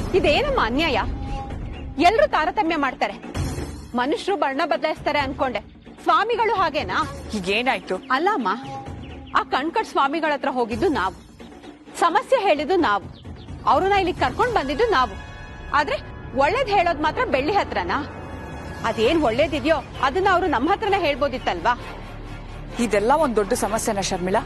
ಇದೇನಮ್ಮ ಅನ್ಯಾಯ ಎಲ್ರು ತಾರತಮ್ಯ ಮಾಡ್ತಾರೆ ಮನುಷ್ಯರು ಬಣ್ಣ ಬದಲಾಯಿಸ್ತಾರೆ ಅನ್ಕೊಂಡೆ ಸ್ವಾಮಿಗಳು ಹಾಗೇನಾ ಈಗೇನಾಯ್ತು ಅಲ್ಲ ಅಮ್ಮ ಆ ಕಣ್ಕಟ್ ಸ್ವಾಮಿಗಳ ಹತ್ರ ಹೋಗಿದ್ದು ನಾವು ಸಮಸ್ಯೆ ಹೇಳಿದ್ದು ನಾವು ಅವ್ರನ್ನ ಇಲ್ಲಿ ಕರ್ಕೊಂಡ್ ಬಂದಿದ್ದು ನಾವು ಆದ್ರೆ ಒಳ್ಳೇದ್ ಹೇಳೋದ್ ಮಾತ್ರ ಬೆಳ್ಳಿ ಹತ್ರನಾ ಅದೇನ್ ಒಳ್ಳೇದಿದ್ಯೋ ಅದನ್ನ ಅವರು ನಮ್ಮ ಹತ್ರನೇ ಹೇಳ್ಬೋದಿತ್ತಲ್ವಾ ಇದೆಲ್ಲ ಒಂದ್ ದೊಡ್ಡ ಸಮಸ್ಯೆನ ಶರ್ಮಿಳಾ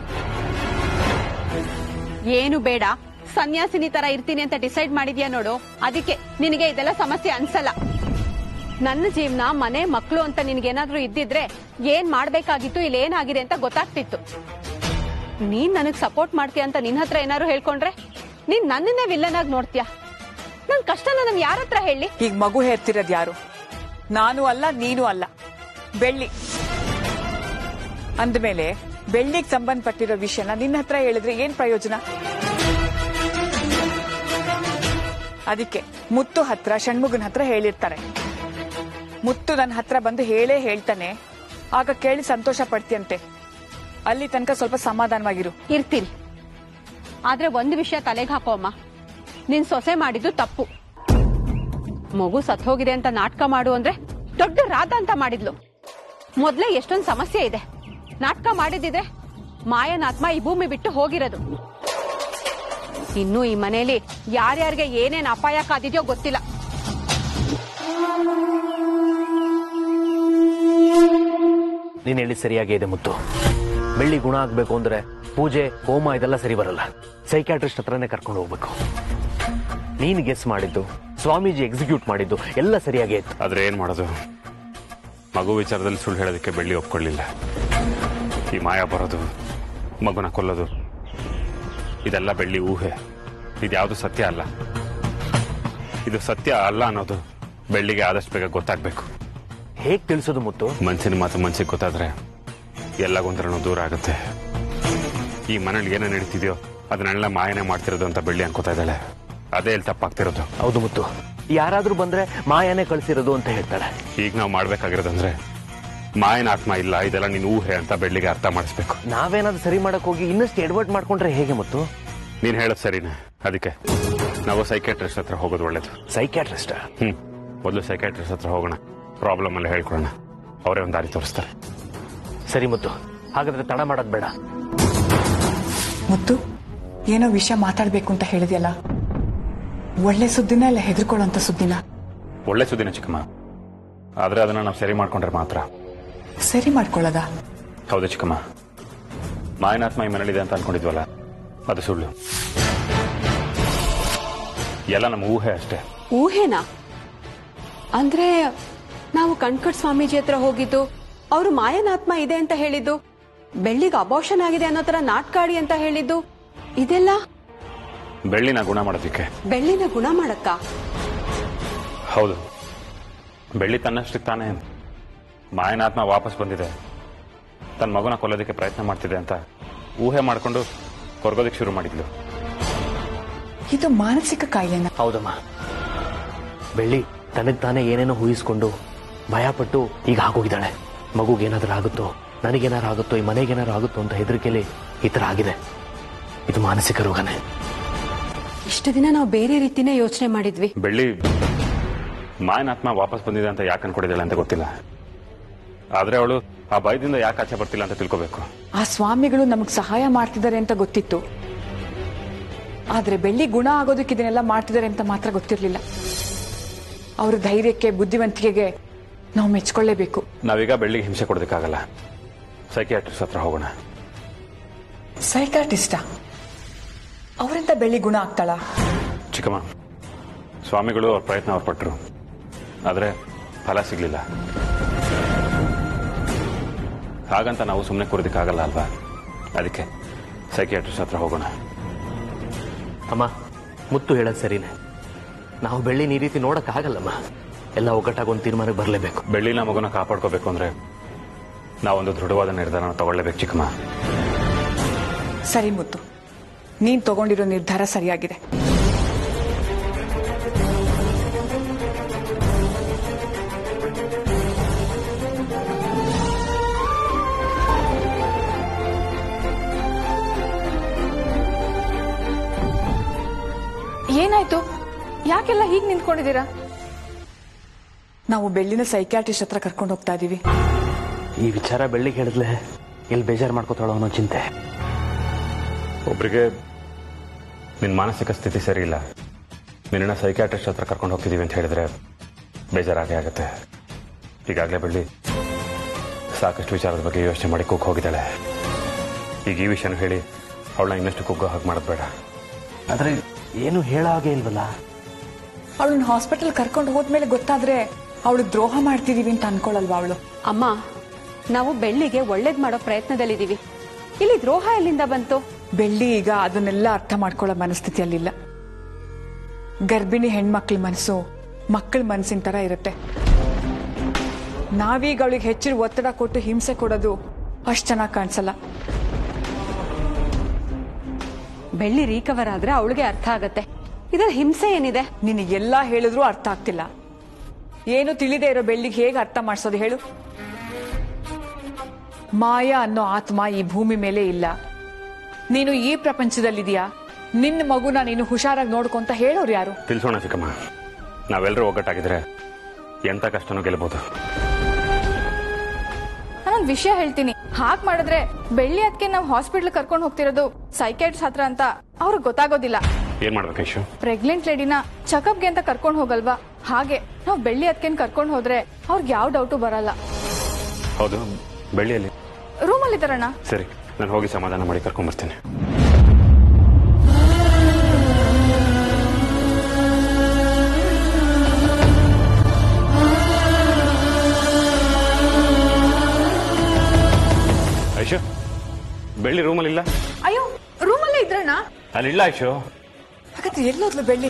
ಏನು ಬೇಡ ಸನ್ಯಾಸಿನಿ ತರ ಇರ್ತೀನಿ ಅಂತ ಡಿಸೈಡ್ ಮಾಡಿದ್ಯಾ ನೋಡು ಅದಕ್ಕೆ ನಿನಗೆ ಇದೆಲ್ಲ ಸಮಸ್ಯೆ ಅನ್ಸಲ್ಲ ನನ್ನ ಜೀವನ ಮನೆ ಮಕ್ಕಳು ಅಂತ ನಿನ್ಗೇನಾದ್ರೂ ಇದ್ದಿದ್ರೆ ಏನ್ ಮಾಡ್ಬೇಕಾಗಿತ್ತು ಇಲ್ಲಿ ಏನಾಗಿದೆ ಅಂತ ಗೊತ್ತಾಗ್ತಿತ್ತು ನೀನ್ ನನಗ್ ಸಪೋರ್ಟ್ ಮಾಡ್ತೀಯ ಅಂತ ನಿನ್ ಹತ್ರ ಏನಾದ್ರು ಹೇಳ್ಕೊಂಡ್ರೆ ನೀನ್ ನನ್ನನ್ನೇ ವಿಲ್ಲನ್ ಆಗಿ ನೋಡ್ತೀಯ ನನ್ ಕಷ್ಟನ ನನ್ ಯಾರ ಹತ್ರ ಹೇಳಿ ಈಗ ಮಗು ಹೇರ್ತಿರೋದ್ ಯಾರು ನಾನು ಅಲ್ಲ ನೀನು ಅಲ್ಲ ಬೆಳ್ಳಿ ಅಂದ್ಮೇಲೆ ಬೆಳ್ಳಿಗೆ ಸಂಬಂಧಪಟ್ಟಿರೋ ವಿಷಯನ ನಿನ್ನ ಹತ್ರ ಹೇಳಿದ್ರೆ ಏನ್ ಪ್ರಯೋಜನ ಅದಕ್ಕೆ ಮುತ್ತು ಹತ್ರ ಷಣ್ಮುಗನ ಹತ್ರ ಹೇಳಿರ್ತಾರೆ ಮುತ್ತು ನನ್ನ ಹತ್ರ ಬಂದು ಹೇಳೇ ಹೇಳ್ತಾನೆ ಆಗ ಕೇಳಿ ಸಂತೋಷ ಪಡ್ತಿಯಂತೆ ಅಲ್ಲಿ ತನಕ ಸ್ವಲ್ಪ ಸಮಾಧಾನವಾಗಿರು ಇರ್ತೀನಿ ಆದ್ರೆ ಒಂದು ವಿಷಯ ತಲೆಗೆ ಹಾಕೋ ಅಮ್ಮ ನಿನ್ ಸೊಸೆ ಮಾಡಿದ್ದು ತಪ್ಪು ಮಗು ಸತ್ ಹೋಗಿದೆ ಅಂತ ನಾಟಕ ಮಾಡು ಅಂದ್ರೆ ದೊಡ್ಡ ರಾಧ ಅಂತ ಮಾಡಿದ್ಲು ಮೊದ್ಲೇ ಎಷ್ಟೊಂದ್ ಸಮಸ್ಯೆ ಇದೆ ನಾಟಕ ಮಾಡಿದಿದ್ರೆ ಮಾಯನಾತ್ಮ ಈ ಭೂಮಿ ಬಿಟ್ಟು ಹೋಗಿರೋದು ಇನ್ನು ಈ ಮನೆಯಲ್ಲಿ ಯಾರ್ಯಾರಿಗೆ ಏನೇನ್ ಅಪಾಯ ಕಾದಿದ್ಯೋ ಗೊತ್ತಿಲ್ಲ ನೀನ್ ಹೇಳಿ ಸರಿಯಾಗೇ ಇದೆ ಮುತ್ತು ಬೆಳ್ಳಿ ಗುಣ ಆಗ್ಬೇಕು ಅಂದ್ರೆ ಪೂಜೆ ಹೋಮ ಇದೆಲ್ಲ ಸರಿ ಬರಲ್ಲ ಸೈಕ್ಯಾಟ್ರಿಸ್ಟ್ ಹತ್ರನೇ ಕರ್ಕೊಂಡು ಹೋಗ್ಬೇಕು ನೀನ್ ಗೆಸ್ ಮಾಡಿದ್ದು ಸ್ವಾಮೀಜಿ ಎಕ್ಸಿಕ್ಯೂಟ್ ಮಾಡಿದ್ದು ಎಲ್ಲ ಸರಿಯಾಗೇ ಇತ್ತು ಆದ್ರೆ ಏನ್ ಮಾಡೋದು ಮಗು ವಿಚಾರದಲ್ಲಿ ಸುಳ್ಳು ಹೇಳೋದಕ್ಕೆ ಬೆಳ್ಳಿ ಒಪ್ಕೊಳ್ಳಿಲ್ಲ ಈ ಮಾಯ ಬರೋದು ಮಗುನ ಕೊಲ್ಲೋದು ಇದೆಲ್ಲ ಬೆಳ್ಳಿ ಊಹೆ ಇದ್ಯಾವುದು ಸತ್ಯ ಅಲ್ಲ ಇದು ಸತ್ಯ ಅಲ್ಲ ಅನ್ನೋದು ಬೆಳ್ಳಿಗೆ ಆದಷ್ಟು ಬೇಗ ಗೊತ್ತಾಗ್ಬೇಕು ಹೇಗ್ ತಿಳಿಸೋದು ಮುತ್ತು ಮನ್ಸಿನ ಮಾತು ಮನ್ಸಿಗೆ ಗೊತ್ತಾದ್ರೆ ಎಲ್ಲ ಗೊಂದಲನೂ ದೂರ ಆಗುತ್ತೆ ಈ ಮನೇಲಿ ಏನೋ ನಡೀತಿದ್ಯೋ ಅದನ್ನೆಲ್ಲ ಮಾಯನೆ ಮಾಡ್ತಿರೋದು ಅಂತ ಬೆಳ್ಳಿ ಅನ್ಕೋತಾ ಇದ್ದಾಳೆ ಅದೇ ಇಲ್ಲಿ ತಪ್ಪಾಗ್ತಿರೋದು ಹೌದು ಮುತ್ತು ಯಾರಾದ್ರೂ ಬಂದ್ರೆ ಮಾಯಾನೇ ಕಳ್ಸಿರೋದು ಅಂತ ಹೇಳ್ತಾಳೆ ಈಗ ನಾವು ಮಾಡ್ಬೇಕಾಗಿರೋದಂದ್ರೆ ಮಾಯನ ಆತ್ಮ ಇಲ್ಲ ಇದೆಲ್ಲ ನೀನು ಊಹೆ ಅಂತ ಬೆಳ್ಳಿಗೆ ಅರ್ಥ ಮಾಡಿಸ್ಬೇಕು ನಾವೇನಾದ್ರೂ ಸರಿ ಮಾಡಕ್ ಹೋಗಿ ಇನ್ನಷ್ಟು ಎಡ್ವರ್ಟ್ ಮಾಡ್ಕೊಂಡ್ರೆ ಹೇಗೆ ಮುತ್ತು ನೀನ್ ಹೇಳೋದು ಸರಿನೇ ಅದಕ್ಕೆ ನಾವು ಸೈಕ್ಯಾಟ್ರಿಸ್ಟ್ ಹತ್ರ ಹೋಗೋದು ಒಳ್ಳೇದು ಸೈಕ್ಯಾಟ್ರಿಸ್ಟ್ ಹ್ಮ್ ಮೊದಲು ಸೈಕ್ಯಾಟ್ರಿಸ್ಟ್ ಹತ್ರ ಹೋಗೋಣ ಪ್ರಾಬ್ಲಮ್ ಎಲ್ಲ ಹೇಳ್ಕೊಡೋಣ ಅವರೇ ಒಂದು ದಾರಿ ತೋರಿಸ್ತಾರೆ ಸರಿ ಮುತ್ತು ಹಾಗಾದ್ರೆ ತಡ ಮಾಡೋದ್ ಬೇಡ ಮುತ್ತು ಏನೋ ವಿಷಯ ಮಾತಾಡ್ಬೇಕು ಅಂತ ಹೇಳಿದ್ಯಲ್ಲ ಒಳ್ಳೆ ಸುದ್ದಿನ ಇಲ್ಲ ಹೆದರ್ಕೊಳ್ಳೋಂತ ಸುದ್ದಿನ ಒಳ್ಳೆ ಸುದ್ದಿನ ಚಿಕ್ಕಮ್ಮ ಆದ್ರೆ ಅದನ್ನ ನಾವು ಸರಿ ಮಾಡ್ಕೊಂಡ್ರೆ ಮಾತ್ರ ಸರಿ ಮಾಡ್ಕೊಳ್ಳೋದ ಹೌದು ಚಿಕ್ಕಮ್ಮ ಮಾಯನಾತ್ಮ ಈ ಮನೇಲಿದೆ ಅಂತ ಅನ್ಕೊಂಡಿದ್ವಲ್ಲ ಅದು ಸುಳ್ಳು ಎಲ್ಲ ನಮ್ಮ ಊಹೆ ಅಷ್ಟೇ ಊಹೆನಾ ಅಂದ್ರೆ ನಾವು ಕಣ್ಕಟ್ ಸ್ವಾಮೀಜಿ ಹತ್ರ ಹೋಗಿದ್ದು ಅವರು ಮಾಯನಾತ್ಮ ಇದೆ ಅಂತ ಹೇಳಿದ್ದು ಬೆಳ್ಳಿಗೆ ಅಬೋಷನ್ ಆಗಿದೆ ಅನ್ನೋ ತರ ನಾಟ್ಕಾಡಿ ಅಂತ ಹೇಳಿದ್ದು ಇದೆಲ್ಲ ಬೆಳ್ಳಿನ ಗುಣ ಮಾಡೋದಕ್ಕೆ ಬೆಳ್ಳಿನ ಗುಣ ಮಾಡಕ್ಕ ಹೌದು ಬೆಳ್ಳಿ ತನ್ನಷ್ಟಕ್ಕೆ ತಾನೇ ಮಾಯನಾತ್ಮ ವಾಪಸ್ ಬಂದಿದೆ ತನ್ನ ಮಗುನ ಕೊಲ್ಲೋದಕ್ಕೆ ಪ್ರಯತ್ನ ಮಾಡ್ತಿದೆ ಅಂತ ಊಹೆ ಮಾಡ್ಕೊಂಡು ಕೊರ್ಗೋದಕ್ಕೆ ಶುರು ಮಾಡಿದ್ಲು ಇದು ಮಾನಸಿಕ ಕಾಯಿಲೆನ ಹೌದಮ್ಮ ಬೆಳ್ಳಿ ತನಗ್ ತಾನೇ ಏನೇನೋ ಊಹಿಸ್ಕೊಂಡು ಭಯಪಟ್ಟು ಈಗ ಆಗೋಗಿದ್ದಾಳೆ ಮಗುಗೇನಾದ್ರೂ ಆಗುತ್ತೋ ನನಗೇನಾರು ಆಗುತ್ತೋ ಈ ಮನೆಗೇನಾರು ಆಗುತ್ತೋ ಅಂತ ಹೆದರಿಕೆಲಿ ಈ ತರ ಆಗಿದೆ ಇದು ಮಾನಸಿಕ ರೋಗನೇ ಇಷ್ಟು ದಿನ ನಾವು ಬೇರೆ ರೀತಿನೇ ಯೋಚನೆ ಮಾಡಿದ್ವಿ ಬೆಳ್ಳಿ ಮಾಯನಾತ್ಮ ವಾಪಸ್ ಬಂದಿದೆ ಅಂತ ಯಾಕೆ ಅನ್ಕೊಂಡಿದ್ದಾಳೆ ಅಂತ ಗೊತ್ತಿಲ್ಲ ಆದ್ರೆ ಅವಳು ಆ ಭಯದಿಂದ ಯಾಕೆ ಆಚೆ ಬರ್ತಿಲ್ಲ ಅಂತ ತಿಳ್ಕೋಬೇಕು ಆ ಸ್ವಾಮಿಗಳು ನಮಗ್ ಸಹಾಯ ಮಾಡ್ತಿದ್ದಾರೆ ಅಂತ ಗೊತ್ತಿತ್ತು ಆದ್ರೆ ಬೆಳ್ಳಿ ಗುಣ ಆಗೋದಕ್ಕೆ ಇದನ್ನೆಲ್ಲ ಮಾಡ್ತಿದ್ದಾರೆ ಅಂತ ಮಾತ್ರ ಗೊತ್ತಿರ್ಲಿಲ್ಲ ಅವ್ರ ಧೈರ್ಯಕ್ಕೆ ಬುದ್ಧಿವಂತಿಕೆಗೆ ನಾವು ಮೆಚ್ಕೊಳ್ಳೇಬೇಕು ನಾವೀಗ ಬೆಳ್ಳಿಗೆ ಹಿಂಸೆ ಕೊಡೋದಕ್ಕಾಗಲ್ಲ ಸೈಕಿಯಾಟ್ರಿಸ್ಟ್ ಹತ್ರ ಹೋಗೋಣ ಸೈಕಾಟಿಸ್ಟ ಅವರಿಂದ ಬೆಳ್ಳಿ ಗುಣ ಆಗ್ತಾಳ ಚಿಕ್ಕಮ್ಮ ಸ್ವಾಮಿಗಳು ಅವ್ರ ಪ್ರಯತ್ನ ಅವ್ರು ಪಟ್ರು ಆದ್ರೆ ಫಲ ಸಿಗ್ಲಿಲ್ಲ ಹಾಗಂತ ನಾವು ಸುಮ್ಮನೆ ಕೂರೋದಕ್ಕಾಗಲ್ಲ ಅಲ್ವಾ ಅದಕ್ಕೆ ಸೈಕಿಯಾಟ್ರಿಸ್ಟ್ ಹತ್ರ ಹೋಗೋಣ ಅಮ್ಮ ಮುತ್ತು ಹೇಳೋದು ಸರಿನೇ ನಾವು ಬೆಳ್ಳಿನ ಈ ರೀತಿ ನೋಡಕ್ ಆಗಲ್ಲಮ್ಮ ಎಲ್ಲ ಒಗ್ಗಟ್ಟಾಗಿ ಒಂದು ತೀರ್ಮಾನಕ್ಕೆ ಬರಲೇಬೇಕು ಬೆಳ್ಳಿನ ಮಗುನ ಕಾಪಾಡ್ಕೋಬೇಕು ಅಂದ್ರೆ ನಾವೊಂದು ದೃಢವಾದ ನಿರ್ಧಾರನ ತಗೊಳ್ಳೇಬೇಕು ಚಿಕ್ಕಮ್ಮ ಸರಿ ಮುತ್ತು ನೀನ್ ತಗೊಂಡಿರೋ ನಿರ್ಧಾರ ಸರಿಯಾಗಿದೆ ಏನಾಯ್ತು ಯಾಕೆಲ್ಲ ಹೀಗ್ ನಿಂತ್ಕೊಂಡಿದ್ದೀರಾ ನಾವು ಬೆಳ್ಳಿನ ಸೈಕ್ಯಾಟ್ರಿಸ್ಟ್ ಹತ್ರ ಕರ್ಕೊಂಡು ಹೋಗ್ತಾ ಇದೀವಿ ಈ ವಿಚಾರ ಬೆಳ್ಳಿಗೆ ಹೇಳಿದ್ಲೆ ಎಲ್ಲಿ ಬೇಜಾರು ಮಾಡ್ಕೋತಾಳೋ ಅನ್ನೋ ಚಿಂತೆ ಒಬ್ರಿಗೆ ನಿನ್ನ ಮಾನಸಿಕ ಸ್ಥಿತಿ ಸರಿ ಇಲ್ಲ ನಿನ್ನ ಸೈಕ್ಯಾಟ್ರಿಸ್ಟ್ ಹತ್ರ ಕರ್ಕೊಂಡು ಹೋಗ್ತಿದ್ದೀವಿ ಅಂತ ಹೇಳಿದ್ರೆ ಬೇಜಾರಾಗೇ ಆಗುತ್ತೆ ಈಗಾಗಲೇ ಬೆಳ್ಳಿ ಸಾಕಷ್ಟು ವಿಚಾರದ ಬಗ್ಗೆ ಯೋಚನೆ ಮಾಡಿ ಕುಗ್ಗಿ ಹೋಗಿದ್ದಾಳೆ ಈಗ ಈ ವಿಷಯನೂ ಹೇಳಿ ಅವಳನ್ನ ಇನ್ನಷ್ಟು ಕುಗ್ಗೋ ಹಾಗೆ ಮಾಡೋದು ಬೇಡ ಆದ್ರೆ ಏನು ಹೇಳೋ ಹಾಗೆ ಇಲ್ವಲ್ಲ ಅವಳನ್ನ ಹಾಸ್ಪಿಟಲ್ ಕರ್ಕೊಂಡು ಹೋದ್ಮೇಲೆ ಗೊತ್ತಾದ್ರೆ ಅವಳು ದ್ರೋಹ ಮಾಡ್ತಿದೀವಿ ಅಂತ ಅನ್ಕೊಳಲ್ವಾ ಅವಳು ಅಮ್ಮ ನಾವು ಬೆಳ್ಳಿಗೆ ಒಳ್ಳೇದ್ ಮಾಡೋ ಪ್ರಯತ್ನದಲ್ಲಿದ್ದೀವಿ ಇಲ್ಲಿ ದ್ರೋಹ ಎಲ್ಲಿಂದ ಬಂತು ಬೆಳ್ಳಿ ಈಗ ಅದನ್ನೆಲ್ಲ ಅರ್ಥ ಮಾಡ್ಕೊಳ್ಳೋ ಮನಸ್ಥಿತಿಯಲ್ಲಿಲ್ಲ ಗರ್ಭಿಣಿ ಹೆಣ್ಮಕ್ಳ ಮನಸ್ಸು ಮಕ್ಕಳ ಮನಸ್ಸಿನ ತರ ಇರುತ್ತೆ ನಾವೀಗ ಅವಳಿಗೆ ಹೆಚ್ಚಿನ ಒತ್ತಡ ಕೊಟ್ಟು ಹಿಂಸೆ ಕೊಡೋದು ಅಷ್ಟು ಚೆನ್ನಾಗಿ ಕಾಣಿಸಲ್ಲ ಬೆಳ್ಳಿ ರೀಕವರ್ ಆದ್ರೆ ಅವಳಿಗೆ ಅರ್ಥ ಆಗತ್ತೆ ಇದ್ರ ಹಿಂಸೆ ಏನಿದೆ ನಿನಗೆಲ್ಲ ಹೇಳಿದ್ರು ಅರ್ಥ ಆಗ್ತಿಲ್ಲ ಏನು ತಿಳಿದೇ ಇರೋ ಬೆಳ್ಳಿಗೆ ಹೇಗೆ ಅರ್ಥ ಮಾಡಿಸೋದು ಹೇಳು ಮಾಯಾ ಅನ್ನೋ ಆತ್ಮ ಈ ಭೂಮಿ ಮೇಲೆ ಇಲ್ಲ ನೀನು ಈ ಪ್ರಪಂಚದಲ್ಲಿದೆಯಾ ನಿನ್ನ ಮಗುನ ನೀನು ಹುಷಾರಾಗಿ ನೋಡ್ಕೊಂತ ಹೇಳೋರು ಯಾರು ತಿಳಿಸೋಣ ಚಿಕ್ಕಮ್ಮ ನಾವೆಲ್ಲರೂ ಒಗ್ಗಟ್ಟಾಗಿದ್ರೆ ಎಂಥ ಕಷ್ಟನೂ ಗೆಲ್ಬೋದು ನಾನೊಂದ್ ವಿಷಯ ಹೇಳ್ತೀನಿ ಹಾಗ್ ಮಾಡಿದ್ರೆ ಬೆಳ್ಳಿ ಅದಕ್ಕೆ ನಾವು ಹಾಸ್ಪಿಟಲ್ ಕರ್ಕೊಂಡು ಹೋಗ್ತಿರೋದು ಸೈಕೈಟ್ಸ್ ಹತ್ರ ಅಂತ ಅವ್ರಿಗೆ ಗೊತ್ತಾಗೋದಿಲ್ಲ ಏನ್ ಮಾಡ್ಬೇಕು ಐಶು ಪ್ರೆಗ್ನೆಂಟ್ ಲೇಡಿನ ಚೆಕಪ್ಗೆ ಅಂತ ಕರ್ಕೊಂಡು ಹೋಗಲ್ವಾ ಹಾಗೆ ನಾವು ಬೆಳ್ಳಿ ಅದಕ್ಕೆ ಕರ್ಕೊಂಡು ಹೋದ್ರೆ ಅವ್ರಿಗೆ ಯಾವ ಡೌಟು ಬರಲ್ಲ ಹೌದು ಬೆಳ್ಳಿಯಲ್ಲಿ ರೂಮಲ್ಲಿ ತರೋಣ ಸರಿ ನಾನು ಹೋಗಿ ಸಮಾಧಾನ ಮಾಡಿ ಕರ್ಕೊಂಡ್ಬರ್ತೀನಿ ಐಶು ಬೆಳ್ಳಿ ರೂಮಲ್ಲಿ ಇಲ್ಲ ಅಯ್ಯೋ ರೂಮಲ್ಲೇ ಇದ್ರಣ್ಣ ಅಲ್ಲಿ ಇಲ್ಲ ಐಶು ಹಾಗಾದ್ರೆ ಎಲ್ಲೋದ್ಲು ಬೆಳ್ಳಿ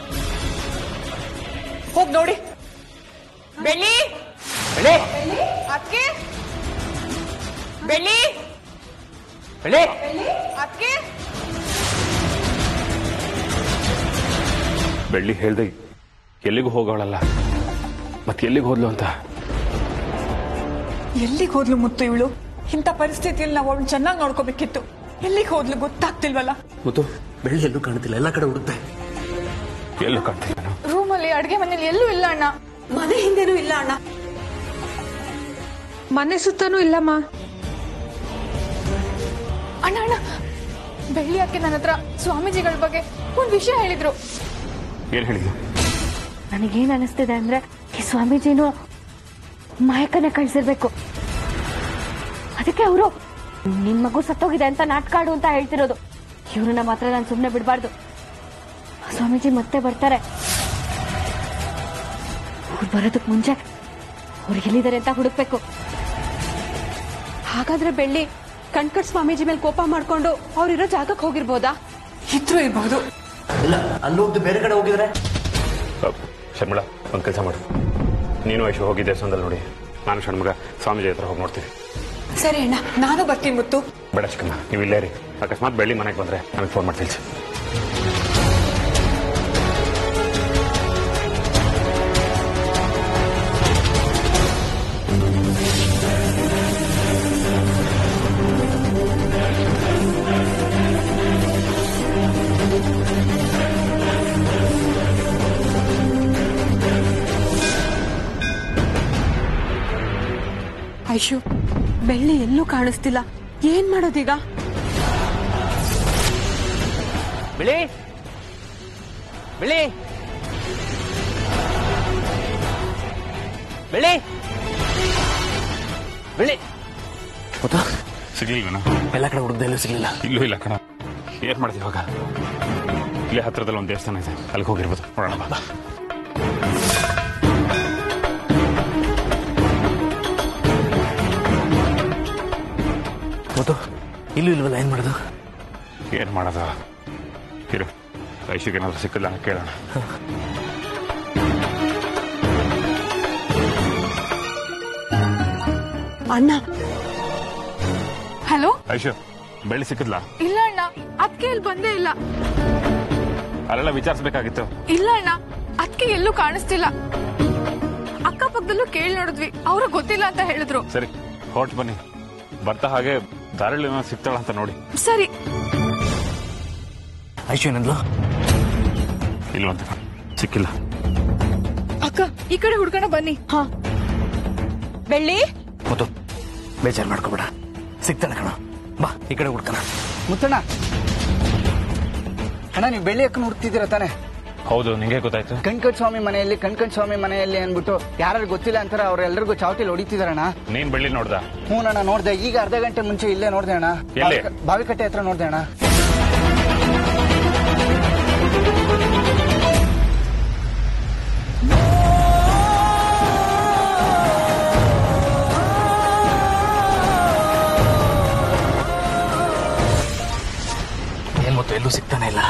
ಹೋಗ್ ನೋಡಿ ಬೆಳ್ಳಿ ಬೆಳ್ಳಿ ಅದಕ್ಕೆ ಬೆಳ್ಳಿ ಬೆಳ್ಳಿ ಅದಕ್ಕೆ ಬೆಳ್ಳಿ ಹೇಳ್ದೆ ಎಲ್ಲಿಗೂ ಹೋಗೋಳಲ್ಲ ಮತ್ತೆ ಎಲ್ಲಿಗೆ ಹೋದ್ಲು ಅಂತ ಎಲ್ಲಿಗೆ ಹೋದ್ಲು ಮುತ್ತು ಇವಳು ಇಂಥ ಪರಿಸ್ಥಿತಿಯಲ್ಲಿ ನಾವು ಅವಳು ಚೆನ್ನಾಗಿ ನೋಡ್ಕೋಬೇಕಿತ್ತು ಎಲ್ಲಿಗೆ ಹೋದ್ಲು ಗೊತ್ತಾಗ್ತಿಲ್ವಲ್ಲ ಮುತ್ತು ಬೆಳ್ಳಿ ಎಲ್ಲೂ ಕಾಣ್ತಿಲ್ಲ ಎಲ್ಲ ಕಡೆ ಹುಡುಕ್ತೆ ಎಲ್ಲೂ ಕಾಣ್ತಿಲ್ಲ ನಾನು ರೂಮಲ್ಲಿ ಅಡ್ಗೆ ಮನೇಲಿ ಎಲ್ಲೂ ಇಲ್ಲ ಅಣ್ಣ ಮನೆ ಹಿಂದೆನೂ ಇಲ್ಲ ಅಣ್ಣ ಮನೆ ಸುತ್ತನೂ ಇಲ್ಲಮ್ಮ ಅಣ್ಣ ಅಣ್ಣ ಬೆಳ್ಳಿ ಅದಕ್ಕೆ ನನ್ನ ಹತ್ರ ಸ್ವಾಮೀಜಿಗಳ ಬಗ್ಗೆ ಒಂದ್ ವಿಷಯ ಹೇಳಿದ್ರು ಏನ್ ಹೇಳಿದ್ಲು ನನಗೇನ್ ಅನಿಸ್ತಿದೆ ಅಂದ್ರೆ ಈ ಸ್ವಾಮೀಜಿನೂ ಮಾಯಕನೇ ಕಳ್ಸಿರ್ಬೇಕು ಅದಕ್ಕೆ ಅವರು ನಿನ್ ಮಗು ಸತ್ತೋಗಿದೆ ಅಂತ ನಾಟ್ಕಾಡು ಅಂತ ಹೇಳ್ತಿರೋದು ಇವ್ರನ್ನ ಮಾತ್ರ ನಾನು ಸುಮ್ಮನೆ ಬಿಡಬಾರ್ದು ಸ್ವಾಮೀಜಿ ಮತ್ತೆ ಬರ್ತಾರೆ ಅವ್ರು ಬರೋದಕ್ ಮುಂಚೆ ಅವ್ರು ಎಲ್ಲಿದ್ದಾರೆ ಅಂತ ಹುಡುಕ್ಬೇಕು ಹಾಗಾದ್ರೆ ಬೆಳ್ಳಿ ಕಣ್ಕಟ್ ಸ್ವಾಮೀಜಿ ಮೇಲೆ ಕೋಪ ಮಾಡ್ಕೊಂಡು ಅವ್ರಿರೋ ಜಾಗಕ್ಕೆ ಹೋಗಿರ್ಬೋದಾ ಇದ್ರು ಇರಬಹುದು ಇಲ್ಲ ಅಲ್ಲಿ ಹೋಗ್ದು ಬೇರೆ ಕಡೆ ಹೋಗಿದ್ರೆ ಅಹ್, ಶರ್ಮಿಳ ಒಂದು ಕೆಲಸ ಮಾಡು ನೀನು ಐಶು ಹೋಗಿ ದೇವಸ್ಥಾನದಲ್ಲಿ ನೋಡಿ ನಾನು ಷಣ್ಮಗ ಸ್ವಾಮೀಜಿ ಹತ್ರ ಹೋಗಿ ನೋಡ್ತೀನಿ ಸರಿ ಅಣ್ಣ ನಾನು ಬರ್ತೀನಿ ಮುತ್ತು ಬೇಡ ಚಿಕ್ಕಮ್ಮ ನೀವು ಇಲ್ಲೇ ರೀ ಅಕಸ್ಮಾತ್ ಬೆಳ್ಳಿ ಮನೆಗೆ ಬಂದ್ರೆ ನನಗೆ ಫೋನ್ ಮಾಡಿ ತಿಳಿಸಿ ಐಶು ಬೆಳ್ಳಿ ಎಲ್ಲೂ ಕಾಣಿಸ್ತಿಲ್ಲ ಏನ್ ಮಾಡೋದೀಗ ಬಿಳಿ ಬಿಳಿ ಬಿಳಿ ಬಿಳಿ ಗೊತ್ತಾ ಸಿಗ್ಲಿಲ್ವೇನೋ ಎಲ್ಲ ಕಡೆ ಹುಡುಕ್ದೆ ಎಲ್ಲೂ ಸಿಗ್ಲಿಲ್ಲ ಇಲ್ಲೂ ಇಲ್ಲ ಕಣ ಏನ್ ಮಾಡ್ತೀವಿ ಇವಾಗ ಇಲ್ಲೇ ಹತ್ರದಲ್ಲಿ ಒಂದು ದೇವಸ್ಥಾನ ಇದೆ ಅಲ್ಲಿಗೆ ಹೋಗಿರ್ಬೋದು ನೋಡೋಣ ಬಾ ಗೊತ್ತು ಇಲ್ಲೂ ಇಲ್ವಲ್ಲ ಏನ್ ಮಾಡೋದು ಏನ್ ಮಾಡೋದು ಇರು ಐಶುಗೆ ಏನಾದ್ರು ಸಿಕ್ಕಿಲ್ಲ ಅಂತ ಕೇಳೋಣ ಅಣ್ಣ ಹಲೋ ಐಶು ಬೆಳ್ಳಿ ಸಿಕ್ಕಿದ್ಲಾ ಇಲ್ಲ ಅಣ್ಣ ಅದಕ್ಕೆ ಇಲ್ಲಿ ಬಂದೇ ಇಲ್ಲ ಅಲ್ಲೆಲ್ಲ ವಿಚಾರಿಸ್ಬೇಕಾಗಿತ್ತು ಇಲ್ಲ ಅಣ್ಣ ಅದಕ್ಕೆ ಎಲ್ಲೂ ಕಾಣಿಸ್ತಿಲ್ಲ ಅಕ್ಕಪಕ್ಕದಲ್ಲೂ ಕೇಳಿ ನೋಡಿದ್ವಿ ಅವ್ರು ಗೊತ್ತಿಲ್ಲ ಅಂತ ಹೇಳಿದ್ರು ಸರಿ ಹೊರಟು ಬನ್ನಿ ಬರ್ತಾ ಹಾಗೆ ದಾರಿಲಿ ಏನೋ ಸಿಗ್ತಾಳ ಅಂತ ನೋಡಿ ಸರಿ ಐಶು ಏನಂದ್ಲು ಇಲ್ವಂತ ಸಿಕ್ಕಿಲ್ಲ ಅಕ್ಕ ಈ ಕಡೆ ಹುಡ್ಕೋಣ ಬನ್ನಿ ಬೆಳ್ಳಿ ಮುತ್ತು ಬೇಜಾರು ಮಾಡ್ಕೋಬೇಡ ಸಿಗ್ತಾನೆ ಕಣ ಬಾ ಈ ಕಡೆ ಹುಡ್ಕಣ ಮುತ್ತಣ್ಣ ಅಣ್ಣ ನೀವು ಬೆಳ್ಳಿ ಅಕ್ಕನ ಹುಡ್ತಿದ್ದೀರ ತಾನೆ ಹೌದು ನಿಂಗೆ ಗೊತ್ತಾಯ್ತು ಕಣ್ಕಟ್ ಸ್ವಾಮಿ ಮನೆಯಲ್ಲಿ ಕಣ್ಕಟ್ ಸ್ವಾಮಿ ಮನೆಯಲ್ಲಿ ಅಂದ್ಬಿಟ್ಟು ಯಾರು ಗೊತ್ತಿಲ್ಲ ಅಂತಾರೆ ಅವ್ರೆಲ್ಲರಿಗೂ ಚಾವಟಿಲಿ ಹೊಡಿತಿದಾರಣ್ಣ ನೀನ್ ಬೆಳ್ಳಿ ನೋಡ್ದ ಹ್ಞೂ ಅಣ್ಣ ನೋಡ್ದೆ ಈಗ ಅರ್ಧ ಗಂಟೆ ಮುಂಚೆ ಇಲ್ಲೇ ನೋಡ್ದೆ ಅಣ್ಣ ಎಲ್ಲಿ? ಬಾವಿಕ- ಬಾವಿಕಟ್ಟೆ ಹತ್ರ ನೋಡ್ದೆ ಅಣ್ಣ ಏನ್ ಮುತ್ತು ಎಲ್ಲೂ ಸಿಗ್ತಾನೆ ಇಲ್ಲ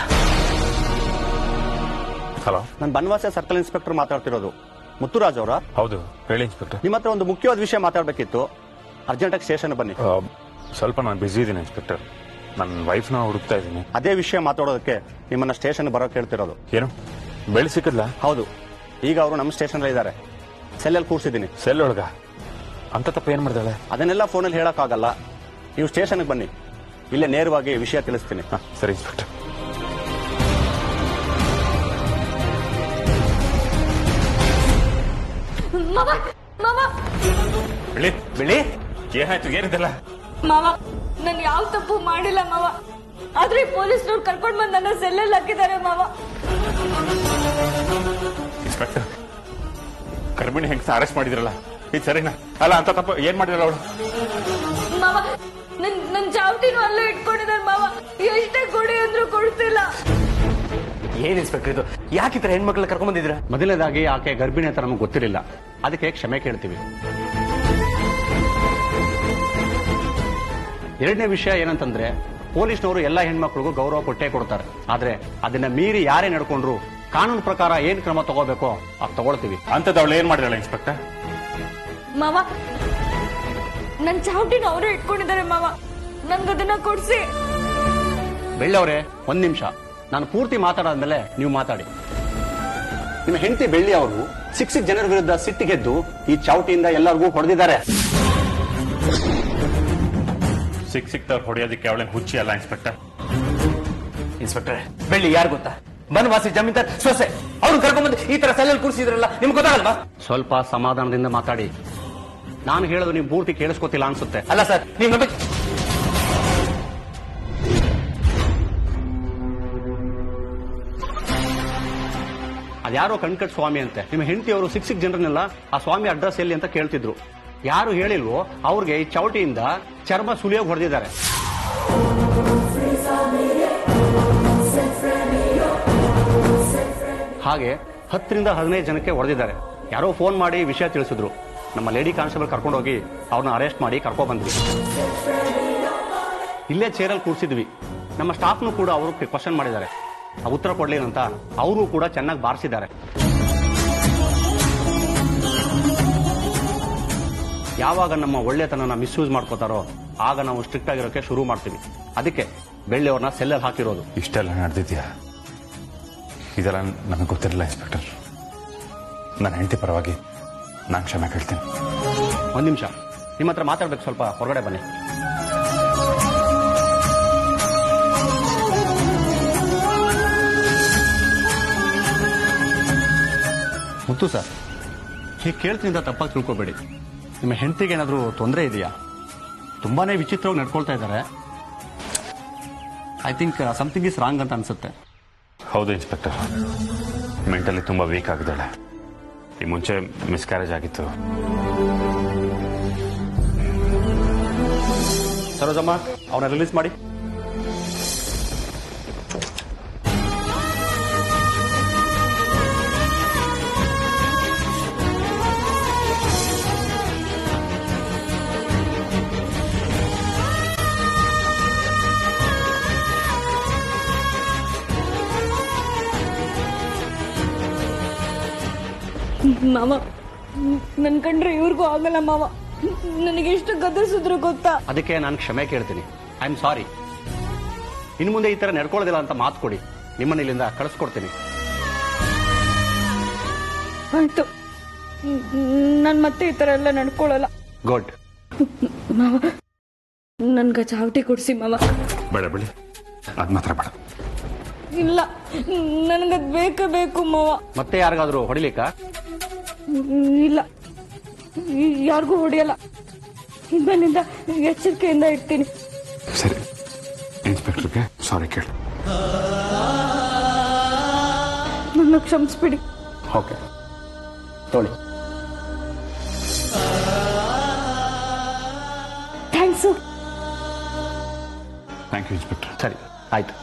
ಹಲೋ ನಾನು ಬನ್ವಾಸ ಸರ್ಕಲ್ ಇನ್ಸ್ಪೆಕ್ಟರ್ ಮಾತಾಡ್ತಿರೋದು ಮುತ್ತುರಾಜ್ ಅವರ ಹೌದು ಹೇಳಿ ಇನ್ಸ್ಪೆಕ್ಟರ್ ನಿಮ್ಮ ಹತ್ರ ಒಂದು ಮುಖ್ಯವಾದ ವಿಷಯ ಮಾತಾಡಬೇಕಿತ್ತು ಅರ್ಜೆಂಟಾಗಿ ಸ್ಟೇಷನ್ ಬನ್ನಿ ಸ್ವಲ್ಪ ನಾನು ಬ್ಯುಸಿ ಇದ್ದೀನಿ ಇನ್ಸ್ಪೆಕ್ಟರ್ ನನ್ನ ವೈಫ್ನ ಹುಡುಕ್ತಾ ಇದ್ದೀನಿ ಅದೇ ವಿಷಯ ಮಾತಾಡೋದಕ್ಕೆ ನಿಮ್ಮನ್ನ ಸ್ಟೇಷನ್ ಬರೋಕೆ ಹೇಳ್ತಿರೋದು ಏನು ಬೆಳ್ಳಿ ಸಿಕ್ಕಿದ್ಲ ಹೌದು ಈಗ ಅವರು ನಮ್ಮ ಸ್ಟೇಷನ್ ಇದ್ದಾರೆ ಸೆಲ್ಲಲ್ಲಿ ಕೂರಿಸಿದ್ದೀನಿ ಸೆಲ್ ಒಳಗ ಅಂತ ತಪ್ಪ ಏನ್ ಮಾಡ್ದಾಳೆ ಅದನ್ನೆಲ್ಲ ಫೋನಲ್ಲಿ ಹೇಳೋಕ್ಕಾಗಲ್ಲ ನೀವು ಸ್ಟೇಷನ್ಗೆ ಬನ್ನಿ ಇಲ್ಲೇ ನೇರವಾಗಿ ವಿಷಯ ತಿಳಿಸ್ತೀನಿ ಹಾ, ಸರಿ ಇನ್ಸ್ಪೆಕ್ಟರ್ ಮಾವ ಮಾವ ಬೆಳ್ಳಿ ಬೆಳಿ ಏನಾಯ್ತು ಏನಿದೆಲ್ಲ ಮಾವ ನಾನು ಯಾವ ತಪ್ಪು ಮಾಡಿಲ್ಲ ಮಾವ ಆದ್ರೆ ಪೊಲೀಸ್ನವ್ರು ಕರ್ಕೊಂಡ್ ಬಂದ್ ನನ್ನ ಸೆಲ್ಲಲ್ಲಿ ಹಾಕಿದ್ದಾರೆ ಮಾವ ಇನ್ಸ್ಪೆಕ್ಟರ್ ಗರ್ಭಿಣಿ ಹೆಂಗ್ಸ ಅರೆಸ್ಟ್ ಮಾಡಿದ್ರಲ್ಲ ಇದು ಸರಿನಾ ಅಲ್ಲ ಅಂತ ತಪ್ಪ ಏನ್ ಮಾಡಿದ್ರಲ್ಲ ಅವಳು ಮಾವ ನನ್ ನನ್ ಚಾವಟಿನೂ ಅಲ್ಲೇ ಇಟ್ಕೊಂಡಿದ್ದಾರೆ ಮಾವ ಎಷ್ಟೇ ಕೊಡಿ ಅಂದ್ರೂ ಕೊಡ್ತಿಲ್ಲ ಏನ್ ಇನ್ಸ್ಪೆಕ್ಟರ್ ಇದು ಯಾಕೆ ಈ ತರ ಹೆಣ್ಮಕ್ಳನ್ನ ಕರ್ಕೊಂಡ್ ಬಂದಿದ್ರ ಮೊದಲನೇದಾಗಿ ಆಕೆ ಗರ್ಭಿಣಿ ಅಂತ ನಮಗೆ ಗೊತ್ತಿರಲಿಲ್ಲ ಅದಕ್ಕೆ ಕ್ಷಮೆ ಕೇಳ್ತೀವಿ ಎರಡನೇ ವಿಷಯ ಏನಂತಂದ್ರೆ ಪೊಲೀಸ್ನವರು ಎಲ್ಲ ಹೆಣ್ಮಕ್ಳಿಗೂ ಗೌರವ ಕೊಟ್ಟೇ ಕೊಡ್ತಾರೆ ಆದ್ರೆ ಅದನ್ನ ಮೀರಿ ಯಾರೇ ನಡ್ಕೊಂಡ್ರು ಕಾನೂನು ಪ್ರಕಾರ ಏನ್ ಕ್ರಮ ತಗೋಬೇಕೋ ಅದು ತಗೊಳ್ತೀವಿ ಅಂತದ್ ಅವಳು ಏನ್ ಮಾಡಿದ್ರಲ್ಲ ಇನ್ಸ್ಪೆಕ್ಟರ್ ಮಾವ ನನ್ ಚಾವಟಿನ ಅವರೇ ಇಟ್ಕೊಂಡಿದ್ದಾರೆ ಮಾವ ನನ್ಗದನ್ನ ಕೊಡ್ಸಿ ಬೆಳ್ಳವರೇ ಒಂದ್ ನಿಮಿಷ ನಾನು ಪೂರ್ತಿ ಮಾತಾಡಾದ್ಮೇಲೆ ನೀವು ಮಾತಾಡಿ ನಿಮ್ಮ ಹೆಂಡತಿ ಬೆಳ್ಳಿ ಅವರು ಸಿಕ್ ಸಿಕ್ ಜನರ ವಿರುದ್ಧ ಸಿಟ್ಟಿಗೆದ್ದು ಈ ಚಾವಟಿಯಿಂದ ಎಲ್ಲರಿಗೂ ಹೊಡೆದಿದ್ದಾರೆ ಸಿಕ್ ಸಿಕ್ತವ್ರು ಹೊಡೆಯೋದಕ್ಕೆ ಅವಳೇನ್ ಹುಚ್ಚಿ ಅಲ್ಲ ಇನ್ಸ್ಪೆಕ್ಟರ್ ಇನ್ಸ್ಪೆಕ್ಟರ್ ಬೆಳ್ಳಿ ಯಾರು ಗೊತ್ತಾ ಬನವಾಸಿ ಜಮೀನ್ದಾರ್ ಸೊಸೆ ಅವ್ರು ಕರ್ಕೊಂಡ್ಬಂದು ಈ ತರ ಸೆಲ್ಲಲ್ಲಿ ಕೂರಿಸಿದ್ರಲ್ಲ ನಿಮ್ಗೆ ಗೊತ್ತಾಗಲ್ವಾ ಸ್ವಲ್ಪ ಸಮಾಧಾನದಿಂದ ಮಾತಾಡಿ ನಾನು ಹೇಳೋದು ನೀವು ಪೂರ್ತಿ ಕೇಳಿಸ್ಕೊತಿಲ್ಲ ಅನ್ಸುತ್ತೆ ಅಲ್ಲ ಸರ್ ನೀವು ನಂಬಿಕೆ ಅದ್ಯಾರೋ ಕಣ್ಕಟ್ ಸ್ವಾಮಿ ಅಂತೆ ನಿಮ್ಮ ಹೆಂಡತಿಯವರು ಸಿಕ್ ಸಿಕ್ ಜನರನ್ನೆಲ್ಲ ಆ ಸ್ವಾಮಿ ಅಡ್ರೆಸ್ ಎಲ್ಲಿ ಅಂತ ಕೇಳ್ತಿದ್ರು ಯಾರು ಹೇಳಿಲ್ವೋ ಅವ್ರಿಗೆ ಈ ಚೌಟಿಯಿಂದ ಚರ್ಮ ಸುಲಿಯೋಗಿ ಹೊಡೆದಿದ್ದಾರೆ ಹಾಗೆ ಹತ್ತರಿಂದ ಹದಿನೈದು ಜನಕ್ಕೆ ಹೊಡೆದಿದ್ದಾರೆ ಯಾರೋ ಫೋನ್ ಮಾಡಿ ವಿಷಯ ತಿಳಿಸಿದ್ರು ನಮ್ಮ ಲೇಡಿ ಕಾನ್ಸ್ಟೇಬಲ್ ಕರ್ಕೊಂಡೋಗಿ ಅವ್ರನ್ನ ಅರೆಸ್ಟ್ ಮಾಡಿ ಕರ್ಕೊ ಬಂದ್ವಿ ಇಲ್ಲೇ ಚೇರಲ್ಲಿ ಕೂರಿಸಿದ್ವಿ ನಮ್ಮ ಸ್ಟಾಫ್ನು ಕೂಡ ಅವರು ಕ್ವಶನ್ ಮಾಡಿದ್ದಾರೆ ಆ ಉತ್ತರ ಕೊಡ್ಲಿಲ್ಲ ಅಂತ ಅವರು ಕೂಡ ಚೆನ್ನಾಗಿ ಬಾರಿಸಿದ್ದಾರೆ ಯಾವಾಗ ನಮ್ಮ ಒಳ್ಳೆತನನ ಮಿಸ್ಯೂಸ್ ಮಾಡ್ಕೋತಾರೋ ಆಗ ನಾವು ಸ್ಟ್ರಿಕ್ಟ್ ಆಗಿರೋಕೆ ಶುರು ಮಾಡ್ತೀವಿ ಅದಕ್ಕೆ ಬೆಳ್ಳಿಯವ್ರನ್ನ ಸೆಲ್ಲಲ್ಲಿ ಹಾಕಿರೋದು ಇಷ್ಟೆಲ್ಲ ನಡೆದಿದ್ಯಾ ಇದೆಲ್ಲ ನನಗೆ ಗೊತ್ತಿರಲಿಲ್ಲ ಇನ್ಸ್ಪೆಕ್ಟರ್ ನನ್ನ ಹೆಂಡತಿ ಪರವಾಗಿ ನಾನು ಕ್ಷಮೆ ಕೇಳ್ತೀನಿ ಒಂದ್ ನಿಮಿಷ ನಿಮ್ಮ ಹತ್ರ ಮಾತಾಡ್ಬೇಕು ಸ್ವಲ್ಪ ಹೊರಗಡೆ ಬನ್ನಿ ಮುತ್ತು ಸರ್ ಹೀಗೆ ಕೇಳ್ತೀನಿ ಅಂತ ತಪ್ಪಾಗಿ ತಿಳ್ಕೊಬೇಡಿ ನಿಮ್ಮ ಹೆಂಡತಿಗೆ ಏನಾದರೂ ತೊಂದರೆ ಇದೆಯಾ ತುಂಬಾನೇ ವಿಚಿತ್ರವಾಗಿ ನಡ್ಕೊಳ್ತಾ ಇದ್ದಾರೆ I think something is wrong ಅಂತ ಅನ್ಸುತ್ತೆ ಹೌದು ಇನ್ಸ್ಪೆಕ್ಟರ್ ಮೆಂಟಲಿ ತುಂಬಾ ವೀಕ್ ಆಗಿದ್ದಾಳೆ ಈ ಮುಂಚೆ ಮಿಸ್ಕ್ಯಾರೇಜ್ ಆಗಿತ್ತು ಸರೋಜಮ್ಮ ಅವನ್ನ ರಿಲೀಸ್ ಮಾಡಿ ಮಾವ ನನ್ ಕಂಡ್ರೆ ಇವ್ರಿಗೂ ಆಗಲ್ಲ ಮಾವ ನನಗೆ ಎಷ್ಟು ಗದರ್ಸಿದ್ರು ಗೊತ್ತಾ ಅದಕ್ಕೆ ನಾನು ಕ್ಷಮೆ ಕೇಳ್ತೀನಿ ಐ ಆಮ್ ಸಾರಿ ಇನ್ನು ಮುಂದೆ ಈ ತರ ನಡ್ಕೊಳ್ಳೋದಿಲ್ಲ ಅಂತ ಮಾತು ಕೊಡಿ ನಿಮ್ಮನ್ನ ಇಲ್ಲಿಂದ ಕಳಿಸ್ಕೊಡ್ತೀನಿ ಆಯ್ತು ನನ್ ಮತ್ತೆ ಈ ತರ ಎಲ್ಲ ನಡ್ಕೊಳಲ್ಲ ಗುಡ್ ಮಾವ ನನ್ಗ ಚಾವಟಿ ಕೊಡ್ಸಿ ಮಾವ ಬೇಡ ಬಿಡಿ ಅದ್ ಮಾತ್ರ ಬೇಡ ಇಲ್ಲ ನನಗದ್ ಬೇಕೇ ಬೇಕು ಮಾವ ಮತ್ತೆ ಯಾರಿಗಾದ್ರೂ ಹೊಡಿಲಿಕ್ಕಾ ಇಲ್ಲ ಯಾರಿಗೂ ಹೊಡೆಯಲ್ಲ ಇನ್ಮೇಲಿಂದ ಎಚ್ಚರಿಕೆಯಿಂದ ಇರ್ತೀನಿ ಸರಿ ಇನ್ಸ್ಪೆಕ್ಟರ್ಗೆ ಸಾರಿ ಕೇಳು ನನ್ನ ಕ್ಷಮಿಸ್ಬಿಡಿ ಓಕೆ ತೊಳಿ ಥ್ಯಾಂಕ್ಸು ಥ್ಯಾಂಕ್ ಯು ಇನ್ಸ್ಪೆಕ್ಟರ್ ಸರಿ ಆಯ್ತು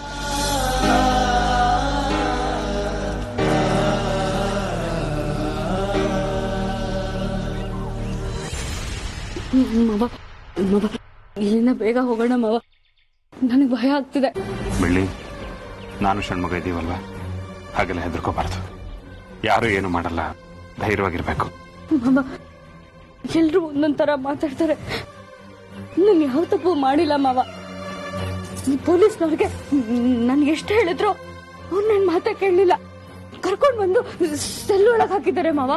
ಮಾವ ಮಾವ ಇಲ್ಲಿಂದ ಬೇಗ ಹೋಗೋಣ ಮಾವ ನನಗೆ ಭಯ ಆಗ್ತಿದೆ ಬೆಳ್ಳಿ ನಾನು ಷಣ್ಮಗ ಇದ್ದೀವಲ್ವ ಹಾಗೆಲ್ಲ ಹೆದರ್ಕೋಬಾರ್ದು ಯಾರು ಏನು ಮಾಡಲ್ಲ ಧೈರ್ಯವಾಗಿರ್ಬೇಕು ಮಾವ ಎಲ್ರು ಒಂದೊಂದ್ ತರ ಮಾತಾಡ್ತಾರೆ ನಾನು ಯಾವ ತಪ್ಪು ಮಾಡಿಲ್ಲ ಮಾವ ಈ ಪೊಲೀಸ್ನವ್ರಿಗೆ ನನ್ಗೆ ಎಷ್ಟು ಹೇಳಿದ್ರು ಅವ್ರು ನನ್ ಮಾತಾ ಕೇಳಲಿಲ್ಲ ಕರ್ಕೊಂಡ್ ಬಂದು ಸೆಲ್ ಒಳಗ್ ಹಾಕಿದ್ದಾರೆ ಮಾವ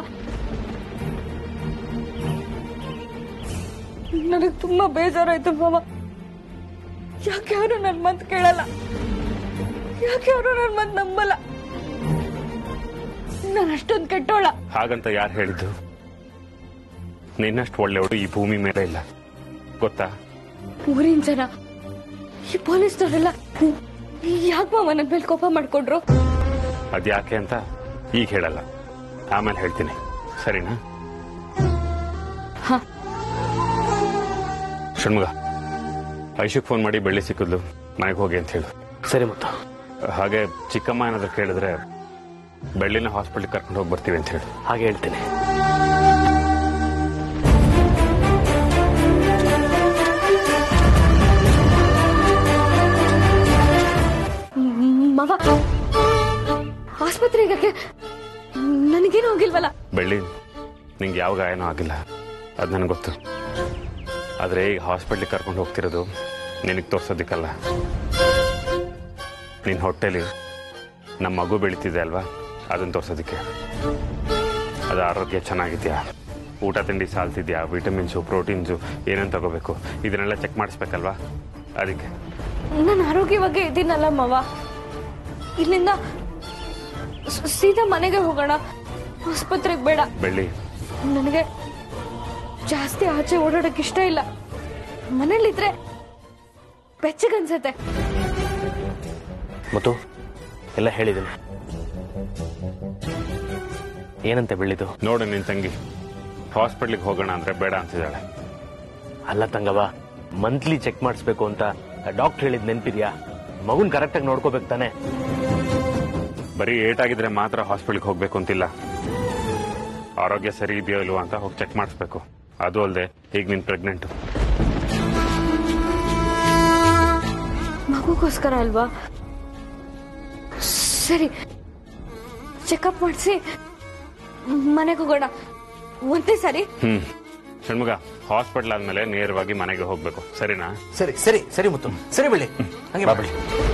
ನನಗೆ ತುಂಬಾ ಬೇಜಾರಾಯ್ತು ಮಾವ ಯಾಕೆ ಅವರು ನನ್ ಮಾತು ಕೇಳಲ್ಲ ಯಾಕೆ ಅವರು ನನ್ ಮಾತು ನಂಬಲ್ಲ ನಾನು ಅಷ್ಟೊಂದು ಕೆಟ್ಟೋಳ ಹಾಗಂತ ಯಾರು ಹೇಳಿದ್ದು ನಿನ್ನಷ್ಟು ಒಳ್ಳೆಯವಳು ಈ ಭೂಮಿ ಮೇಲೆ ಇಲ್ಲ ಗೊತ್ತಾ ಊರಿನ ಜನ ಈ ಪೊಲೀಸ್ನವರೆಲ್ಲ ಯಾಕೆ ಮಾವ ನನ್ನ ಮೇಲೆ ಕೋಪ ಮಾಡ್ಕೊಂಡ್ರು ಅದ್ಯಾಕೆ ಅಂತ ಈಗ ಹೇಳಲ್ಲ ಆಮೇಲೆ ಹೇಳ್ತೀನಿ ಸರಿನಾ ಹ. ಷಣ್ಮುಗ ಐಶುಕ್ ಫೋನ್ ಮಾಡಿ ಬೆಳ್ಳಿ ಸಿಕ್ಕಿದ್ಲು ಮನೆಗೆ ಹೋಗಿ ಅಂತ ಹೇಳು ಸರಿ ಮುತ್ತು ಹಾಗೆ ಚಿಕ್ಕಮ್ಮ ಏನಾದ್ರು ಕೇಳಿದ್ರೆ ಬೆಳ್ಳಿನ ಹಾಸ್ಪಿಟ್ಲ್ ಕರ್ಕೊಂಡು ಹೋಗಿ ಬರ್ತೀವಿ ಅಂತ ಹೇಳು ಹಾಗೆ ಹೇಳ್ತೀನಿ ಮವ ಆಸ್ಪತ್ರೆಗೆ ನನಗೇನು ಹೋಗಿಲ್ವಲ್ಲ ಬೆಳ್ಳಿ ನಿಂಗೆ ಯಾವ ಗಾಯನೂ ಆಗಿಲ್ಲ ಅದು ನನಗೆ ಗೊತ್ತು ಆದರೆ ಈಗ ಹಾಸ್ಪಿಟ್ಲಿಗೆ ಕರ್ಕೊಂಡು ಹೋಗ್ತಿರೋದು ನಿನಗೆ ತೋರ್ಸೋದಕ್ಕಲ್ಲ ನಿನ್ನ ಹೊಟ್ಟೆಲಿ ನಮ್ಮ ಮಗು ಬೆಳೀತಿದೆ ಅಲ್ವಾ ಅದನ್ನು ತೋರ್ಸೋದಕ್ಕೆ ಅದು ಆರೋಗ್ಯ ಚೆನ್ನಾಗಿದೆಯಾ ಊಟ ತಿಂಡಿ ಸಾಲ್ತಿದ್ಯಾ ವಿಟಮಿನ್ಸು ಪ್ರೋಟೀನ್ಸು ಏನೇನು ತಗೋಬೇಕು ಇದನ್ನೆಲ್ಲ ಚೆಕ್ ಮಾಡಿಸ್ಬೇಕಲ್ವಾ ಅದಕ್ಕೆ ನಾನು ಆರೋಗ್ಯವಾಗಿ ಇದ್ದೀನಲ್ಲ ಮವ ಇಲ್ಲಿಂದ ಸ- ಸೀದಾ ಮನೆಗೆ ಹೋಗೋಣ ಆಸ್ಪತ್ರೆಗೆ ಬೇಡ ಬೆಳ್ಳಿ ನನಗೆ ಜಾಸ್ತಿ ಆಚೆ ಓಡಾಡಕ್ ಇಷ್ಟ ಇಲ್ಲ ಮನೇಲಿದ್ರೆ ಬೆಚ್ಚಗನ್ಸತ್ತೆ ಮುತ್ತು ಎಲ್ಲ ಹೇಳಿದ್ದೀನಿ ಏನಂತೆ ಬೆಳ್ಳಿದು ನೋಡು ನಿನ್ನ ತಂಗಿ ಹಾಸ್ಪಿಟ್ಲಿಗೆ ಹೋಗೋಣ ಅಂದರೆ ಬೇಡ ಅಂತಿದ್ದಾಳೆ ಅಲ್ಲ ತಂಗವ ಮಂತ್ಲಿ ಚೆಕ್ ಮಾಡಿಸ್ಬೇಕು ಅಂತ ಡಾಕ್ಟರ್ ಹೇಳಿದ್ ನೆನ್ಪಿದ್ಯಾ ಮಗುನ್ ಕರೆಕ್ಟಾಗಿ ನೋಡ್ಕೋಬೇಕು ತಾನೆ ಬರೀ ಏಟಾಗಿದ್ರೆ ಮಾತ್ರ ಹಾಸ್ಪಿಟ್ಲ್ಗೆ ಹೋಗ್ಬೇಕು ಅಂತಿಲ್ಲ ಆರೋಗ್ಯ ಸರಿ ಇದೆಯೋ ಇಲ್ವೋ ಅಂತ ಹೋಗಿ ಚೆಕ್ ಮಾಡಿಸ್ಬೇಕು ಅದು ಅಲ್ಲದೆ ಈಗ ನೀನು ಪ್ರೆಗ್ನೆಂಟ್ ಮಗುಗೋಸ್ಕರ ಅಲ್ವಾ ಸರಿ ಚೆಕಪ್ ಮಾಡಿಸಿ ಮನೆಗೆ ಹೋಗೋಣ ಒಂದೇ ಸರಿ ಹ್ಮ್ ಷಣ್ಮುಗ ಹಾಸ್ಪಿಟ್ಲ್ ಆದ್ಮೇಲೆ ನೇರವಾಗಿ ಮನೆಗೆ ಹೋಗ್ಬೇಕು ಸರಿನಾ ಸರಿ ಸರಿ ಸರಿ ಮುತ್ತು ಸರಿ ಬೆಳ್ಳಿ ಹಂಗೆ ಬಾ ಮಾಡಿ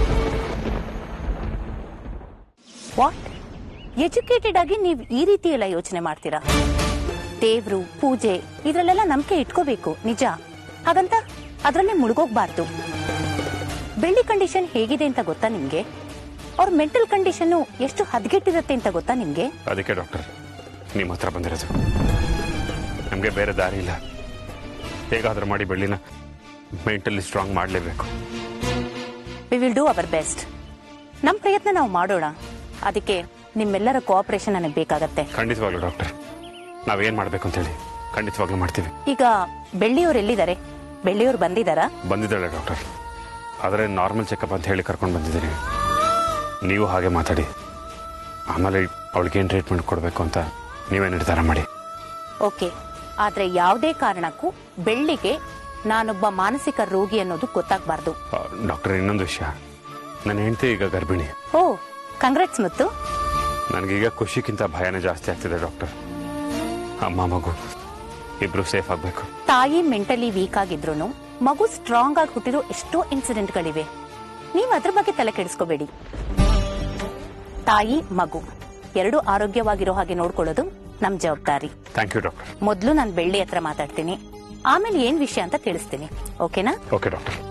ವಾಟ್ ಎಜುಕೇಟೆಡ್ ಆಗಿ ನೀವು ಈ ರೀತಿ ಎಲ್ಲ ಯೋಚನೆ ಮಾಡ್ತೀರಾ ದೇವ್ರು ಪೂಜೆ ಇದ್ರಲ್ಲೆಲ್ಲ ನಂಬಿಕೆ ಇಟ್ಕೋಬೇಕು ನಿಜ ಹಾಗಂತ ಅದ್ರಲ್ಲೇ ಮುಳುಗೋಗ್ಬಾರ್ದು ಬೆಳ್ಳಿ ಕಂಡೀಷನ್ ಹೇಗಿದೆ ಅಂತ ಗೊತ್ತಾ ನಿಮ್ಗೆ ಅವ್ರ ಮೆಂಟಲ್ ಕಂಡೀಷನ್ ಎಷ್ಟು ಹದಗೆಟ್ಟಿರುತ್ತೆ ಅಂತ ಗೊತ್ತಾ ನಿಮ್ಗೆ ಅದಕ್ಕೆ ಡಾಕ್ಟರ್ ನಿಮ್ಮ ಹತ್ರ ಬಂದಿರೋದು ನಮಗೆ ಬೇರೆ ದಾರಿ ಇಲ್ಲ ಹೇಗಾದ್ರೂ ಮಾಡಿ ಬೆಳ್ಳಿನ ಮೆಂಟಲಿ ಸ್ಟ್ರಾಂಗ್ ಮಾಡಲೇಬೇಕು we will do our best ನಮ್ಮ ಪ್ರಯತ್ನ ನಾವು ಮಾಡೋಣ ಅದಕ್ಕೆ ನಿಮ್ಮೆಲ್ಲರ ಕೋಆಪರೇಷನ್ ನನಗೆ ಬೇಕಾಗತ್ತೆ ಖಂಡಿತವಾಗ್ಲೂ ಡಾಕ್ಟರ್ ನಾವೇನ್ ಮಾಡ್ಬೇಕು ಅಂತ ಹೇಳಿ ಖಂಡಿತವಾಗ್ಲೂ ಮಾಡ್ತೀವಿ ಈಗ ಬೆಳ್ಳಿಯವ್ರು ಎಲ್ಲಿದ್ದಾರೆ ಬೆಳ್ಳಿಯವ್ರು ಬಂದಿದ್ದಾರಾ ಬಂದಿದ್ದಾಳೆ ಡಾಕ್ಟರ್ ಆದರೆ ನಾರ್ಮಲ್ ಚೆಕಪ್ ಅಂತ ಹೇಳಿ ಕರ್ಕೊಂಡು ಬಂದಿದ್ದೀನಿ ನೀವು ಹಾಗೆ ಮಾತಾಡಿ ಆಮೇಲೆ ಅವಳಿಗೇನು ಟ್ರೀಟ್ಮೆಂಟ್ ಕೊಡಬೇಕು ಅಂತ ನೀವೇ ನಿರ್ಧಾರ ಮಾಡಿ ಓಕೆ ಆದ್ರೆ ಯಾವುದೇ ಕಾರಣಕ್ಕೂ ಬೆಳ್ಳಿಗೆ ನಾನೊಬ್ಬ ಮಾನಸಿಕ ರೋಗಿ ಅನ್ನೋದು ಗೊತ್ತಾಗಬಾರ್ದು ಆ, ಡಾಕ್ಟರ್ ಇನ್ನೊಂದು ವಿಷಯ ನನ್ನ ಹೆಂಡತಿ ಈಗ ಗರ್ಭಿಣಿ ಓ ಕಂಗ್ರಾಟ್ಸ್ ಮತ್ತು ನನಗೀಗ ಖುಷಿಗಿಂತ ಭಯನೇ ಜಾಸ್ತಿ ಆಗ್ತಿದೆ ಡಾಕ್ಟರ್ ಅಮ್ಮ ಮಗು ಇಬ್ರು ಸೇಫ್ ಆಗಬೇಕು ತಾಯಿ ಮೆಂಟಲಿ ವೀಕ್ ಆಗಿದ್ರು ಮಗು ಸ್ಟ್ರಾಂಗ್ ಆಗಿ ಹುಟ್ಟಿರೋ ಎಷ್ಟೋ ಇನ್ಸಿಡೆಂಟ್ಗಳಿವೆ ನೀವು ಅದ್ರ ಬಗ್ಗೆ ತಲೆ ಕೆಡಿಸ್ಕೋಬೇಡಿ ತಾಯಿ ಮಗು ಎರಡು ಆರೋಗ್ಯವಾಗಿರೋ ಹಾಗೆ ನೋಡ್ಕೊಳ್ಳೋದು ನಮ್ ಜವಾಬ್ದಾರಿ ಥ್ಯಾಂಕ್ ಯು ಡಾಕ್ಟರ್ ಮೊದಲು ನಾನು ಬೆಳ್ಳಿ ಹತ್ರ ಮಾತಾಡ್ತೀನಿ ಆಮೇಲೆ ಏನ್ ವಿಷಯ ಅಂತ ತಿಳಿಸ್ತೀನಿ ಓಕೆನಾ ಓಕೆ ಡಾಕ್ಟರ್